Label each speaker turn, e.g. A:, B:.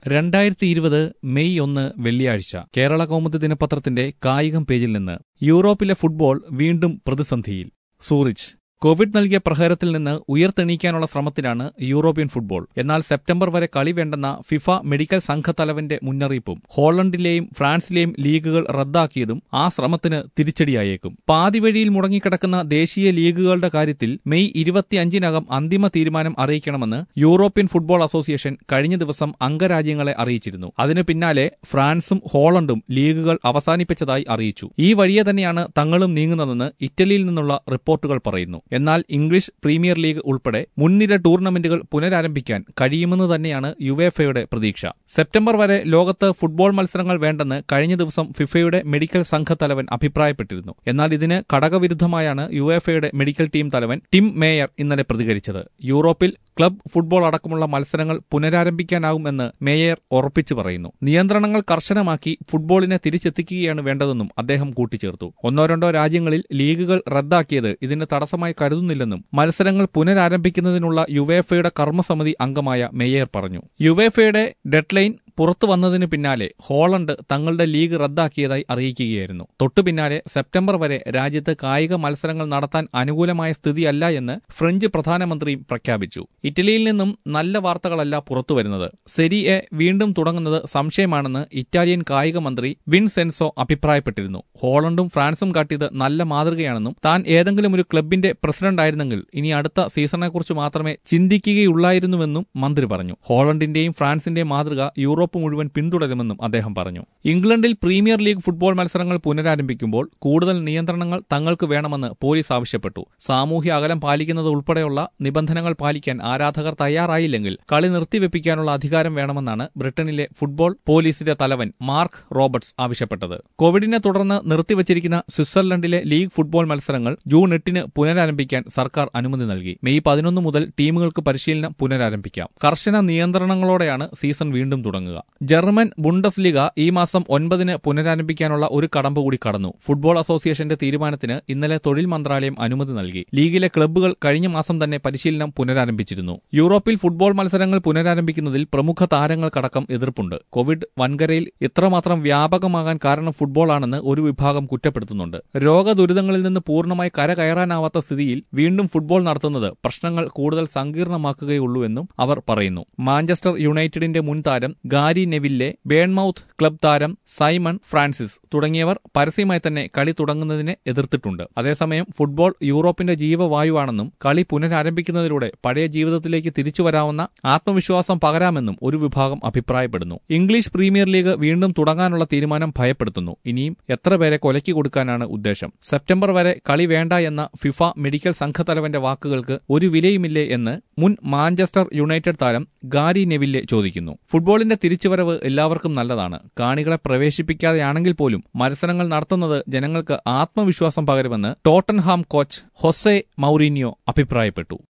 A: രണ്ടായിരത്തി ഇരുപത് മെയ് ഒന്ന് വെള്ളിയാഴ്ച കേരള കൗമുദി ദിനപത്രത്തിന്റെ കായികം പേജിൽ നിന്ന് യൂറോപ്പിലെ ഫുട്ബോൾ വീണ്ടും പ്രതിസന്ധിയിൽ സൂറിച്ച് കോവിഡ് നൽകിയ പ്രഹരത്തിൽ നിന്ന് ഉയർത്തെണീക്കാനുള്ള ശ്രമത്തിലാണ് യൂറോപ്യൻ ഫുട്ബോൾ എന്നാൽ സെപ്റ്റംബർ വരെ കളി വേണ്ടെന്ന ഫിഫ മെഡിക്കൽ സംഘത്തലവന്റെ മുന്നറിയിപ്പും ഹോളണ്ടിലെയും ഫ്രാൻസിലെയും ലീഗുകൾ റദ്ദാക്കിയതും ആ ശ്രമത്തിന് തിരിച്ചടിയായേക്കും പാതിവഴിയിൽ മുടങ്ങിക്കിടക്കുന്ന ദേശീയ ലീഗുകളുടെ കാര്യത്തിൽ മെയ് ഇരുപത്തിയഞ്ചിനകം അന്തിമ തീരുമാനം അറിയിക്കണമെന്ന് യൂറോപ്യൻ ഫുട്ബോൾ അസോസിയേഷൻ കഴിഞ്ഞ ദിവസം അംഗരാജ്യങ്ങളെ അറിയിച്ചിരുന്നു അതിനു പിന്നാലെ ഫ്രാൻസും ഹോളണ്ടും ലീഗുകൾ അവസാനിപ്പിച്ചതായി അറിയിച്ചു ഈ വഴിയെ തന്നെയാണ് തങ്ങളും നീങ്ങുന്നതെന്ന് ഇറ്റലിയിൽ നിന്നുള്ള റിപ്പോർട്ടുകൾ പറയുന്നു എന്നാൽ ഇംഗ്ലീഷ് പ്രീമിയർ ലീഗ് ഉൾപ്പെടെ മുൻനിര ടൂർണമെന്റുകൾ പുനരാരംഭിക്കാൻ കഴിയുമെന്ന് തന്നെയാണ് യുവേഫയുടെ പ്രതീക്ഷ സെപ്റ്റംബർ വരെ ലോകത്ത് ഫുട്ബോൾ മത്സരങ്ങൾ വേണ്ടെന്ന് കഴിഞ്ഞ ദിവസം ഫിഫയുടെ മെഡിക്കൽ സംഘത്തലവൻ അഭിപ്രായപ്പെട്ടിരുന്നു എന്നാൽ ഇതിന് ഘടകവിരുദ്ധമായാണ് യുവേഫയുടെ മെഡിക്കൽ ടീം തലവൻ ടിം മേയർ ഇന്നലെ പ്രതികരിച്ചത് യൂറോപ്പിൽ ക്ലബ് ഫുട്ബോൾ അടക്കമുള്ള മത്സരങ്ങൾ പുനരാരംഭിക്കാനാകുമെന്ന് മേയർ ഉറപ്പിച്ചു പറയുന്നു നിയന്ത്രണങ്ങൾ കർശനമാക്കി ഫുട്ബോളിനെ തിരിച്ചെത്തിക്കുകയാണ് വേണ്ടതെന്നും അദ്ദേഹം കൂട്ടിച്ചേർത്തു ഒന്നോ രണ്ടോ രാജ്യങ്ങളിൽ ലീഗുകൾ റദ്ദാക്കിയത് ഇതിന് തടസ്സമായി കരുതുന്നില്ലെന്നും മത്സരങ്ങൾ പുനരാരംഭിക്കുന്നതിനുള്ള യുവേഫയുടെ കർമ്മസമിതി അംഗമായ മേയർ പറഞ്ഞു യുവേഫയുടെ ഡെഡ്ലൈൻ പുറത്തു വന്നതിന് പിന്നാലെ ഹോളണ്ട് തങ്ങളുടെ ലീഗ് റദ്ദാക്കിയതായി അറിയിക്കുകയായിരുന്നു തൊട്ടു പിന്നാലെ സെപ്റ്റംബർ വരെ രാജ്യത്ത് കായിക മത്സരങ്ങൾ നടത്താൻ അനുകൂലമായ സ്ഥിതിയല്ല എന്ന് ഫ്രഞ്ച് പ്രധാനമന്ത്രിയും പ്രഖ്യാപിച്ചു ഇറ്റലിയിൽ നിന്നും നല്ല വാർത്തകളല്ല പുറത്തുവരുന്നത് സെരി എ വീണ്ടും തുടങ്ങുന്നത് സംശയമാണെന്ന് ഇറ്റാലിയൻ കായിക മന്ത്രി വിൻസെൻസോ അഭിപ്രായപ്പെട്ടിരുന്നു ഹോളണ്ടും ഫ്രാൻസും കാട്ടിയത് നല്ല മാതൃകയാണെന്നും താൻ ഏതെങ്കിലും ഒരു ക്ലബിന്റെ പ്രസിഡന്റ് ആയിരുന്നെങ്കിൽ ഇനി അടുത്ത സീസണിനെക്കുറിച്ച് മാത്രമേ ചിന്തിക്കുകയുള്ളായിരുന്നുവെന്നും മന്ത്രി പറഞ്ഞു ഹോളണ്ടിന്റെയും ഫ്രാൻസിന്റെയും മാതൃക യൂറോപ്പ് മുഴുവൻ പിന്തുടരുമെന്നും അദ്ദേഹം പറഞ്ഞു ഇംഗ്ലണ്ടിൽ പ്രീമിയർ ലീഗ് ഫുട്ബോൾ മത്സരങ്ങൾ പുനരാരംഭിക്കുമ്പോൾ കൂടുതൽ നിയന്ത്രണങ്ങൾ തങ്ങൾക്ക് വേണമെന്ന് പോലീസ് ആവശ്യപ്പെട്ടു സാമൂഹ്യ അകലം പാലിക്കുന്നത് ഉൾപ്പെടെയുള്ള നിബന്ധനകൾ പാലിക്കാൻ ആരാധകർ തയ്യാറായില്ലെങ്കിൽ കളി നിർത്തിവെപ്പിക്കാനുള്ള അധികാരം വേണമെന്നാണ് ബ്രിട്ടനിലെ ഫുട്ബോൾ പോലീസിന്റെ തലവൻ മാർക്ക് റോബർട്സ് ആവശ്യപ്പെട്ടത് കോവിഡിനെ തുടർന്ന് നിർത്തിവച്ചിരിക്കുന്ന സ്വിറ്റ്സർലൻഡിലെ ലീഗ് ഫുട്ബോൾ മത്സരങ്ങൾ ജൂൺ എട്ടിന് പുനരാരംഭിക്കാൻ സർക്കാർ അനുമതി നൽകി മെയ് പതിനൊന്ന് മുതൽ ടീമുകൾക്ക് പരിശീലനം പുനരാരംഭിക്കാം കർശന നിയന്ത്രണങ്ങളോടെയാണ് സീസൺ വീണ്ടും തുടങ്ങുക ജർമ്മൻ ബുണ്ടസ് ലീഗ ഈ മാസം ഒൻപതിന് പുനരാരംഭിക്കാനുള്ള ഒരു കടമ്പ് കൂടി കടന്നു ഫുട്ബോൾ അസോസിയേഷന്റെ തീരുമാനത്തിന് ഇന്നലെ തൊഴിൽ മന്ത്രാലയം അനുമതി നൽകി ലീഗിലെ ക്ലബ്ബുകൾ കഴിഞ്ഞ മാസം തന്നെ പരിശീലനം പുനരാരംഭിച്ചിരുന്നു യൂറോപ്പിൽ ഫുട്ബോൾ മത്സരങ്ങൾ പുനരാരംഭിക്കുന്നതിൽ പ്രമുഖ താരങ്ങൾക്കടക്കം എതിർപ്പുണ്ട് കോവിഡ് വൻകരയിൽ ഇത്രമാത്രം വ്യാപകമാകാൻ കാരണം ഫുട്ബോളാണെന്ന് ഒരു വിഭാഗം കുറ്റപ്പെടുത്തുന്നുണ്ട് രോഗദുരിതങ്ങളിൽ നിന്ന് പൂർണ്ണമായി കരകയറാനാവാത്ത സ്ഥിതിയിൽ വീണ്ടും ഫുട്ബോൾ നടത്തുന്നത് പ്രശ്നങ്ങൾ കൂടുതൽ സങ്കീർണമാക്കുകയുള്ളൂ എന്നും അവർ പറയുന്നു മാഞ്ചസ്റ്റർ യുണൈറ്റഡിന്റെ മുൻ താരം ഗാരി നെവില്ലെ ബേൺമൌത്ത് ക്ലബ് താരം സൈമൺ ഫ്രാൻസിസ് തുടങ്ങിയവർ പരസ്യമായി തന്നെ കളി തുടങ്ങുന്നതിനെ എതിർത്തിട്ടുണ്ട് അതേസമയം ഫുട്ബോൾ യൂറോപ്പിന്റെ ജീവവായുവാണെന്നും കളി പുനരാരംഭിക്കുന്നതിലൂടെ പഴയ ജീവിതത്തിലേക്ക് തിരിച്ചുവരാവുന്ന ആത്മവിശ്വാസം പകരാമെന്നും ഒരു വിഭാഗം അഭിപ്രായപ്പെടുന്നു ഇംഗ്ലീഷ് പ്രീമിയർ ലീഗ് വീണ്ടും തുടങ്ങാനുള്ള തീരുമാനം ഭയപ്പെടുത്തുന്നു ഇനിയും എത്ര പേരെ കൊലക്കി കൊടുക്കാനാണ് ഉദ്ദേശം സെപ്റ്റംബർ വരെ കളി വേണ്ട എന്ന ഫിഫ മെഡിക്കൽ സംഘത്തലവന്റെ വാക്കുകൾക്ക് ഒരു വിലയുമില്ലേ എന്ന് മുൻ മാഞ്ചസ്റ്റർ യുണൈറ്റഡ് താരം ഗാരി നെവില്ലെ ചോദിക്കുന്നു ഫുട്ബോളിന്റെ തിരിച്ചുവരവ് എല്ലാവർക്കും നല്ലതാണ് കാണികളെ പ്രവേശിപ്പിക്കാതെയാണെങ്കിൽ പോലും മത്സരങ്ങൾ നടത്തുന്നത് ജനങ്ങൾക്ക് ആത്മവിശ്വാസം പകരുമെന്ന് ടോട്ടൻഹാം കോച്ച് ഹൊസെ മൌറീനിയോ അഭിപ്രായപ്പെട്ടു